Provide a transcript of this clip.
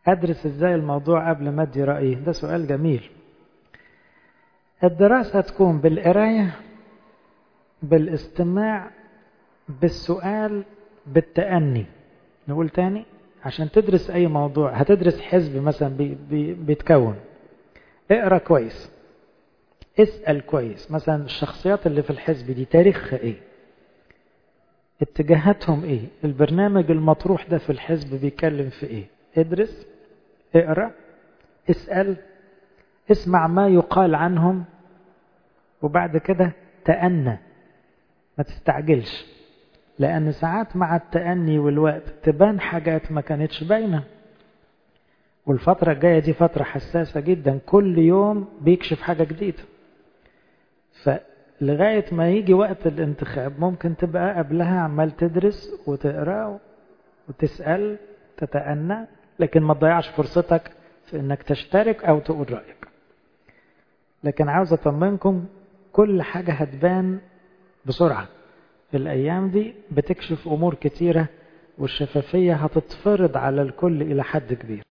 أدرس إزاي الموضوع قبل ما أدي رأيي ده سؤال جميل الدراسة تكون بالقراية بالاستماع بالسؤال بالتأني نقول تاني عشان تدرس أي موضوع هتدرس حزب مثلا بي بي بيتكون اقرأ كويس اسأل كويس مثلا الشخصيات اللي في الحزب دي تاريخها ايه اتجاهاتهم ايه البرنامج المطروح ده في الحزب بيتكلم في ايه ادرس اقرأ اسأل اسمع ما يقال عنهم وبعد كده تأنى ما تستعجلش لأن ساعات مع التأني والوقت تبان حاجات ما كانتش باينة والفترة الجاية دي فترة حساسة جدا كل يوم بيكشف حاجة جديدة فلغاية ما يجي وقت الانتخاب ممكن تبقى قبلها عمال تدرس وتقرأ وتسأل تتأنى لكن ما تضيعش فرصتك في انك تشترك او تقول رأيك لكن عاوز اطمنكم كل حاجة هتبان بسرعة الأيام دي بتكشف أمور كتيرة والشفافية هتتفرض على الكل إلى حد كبير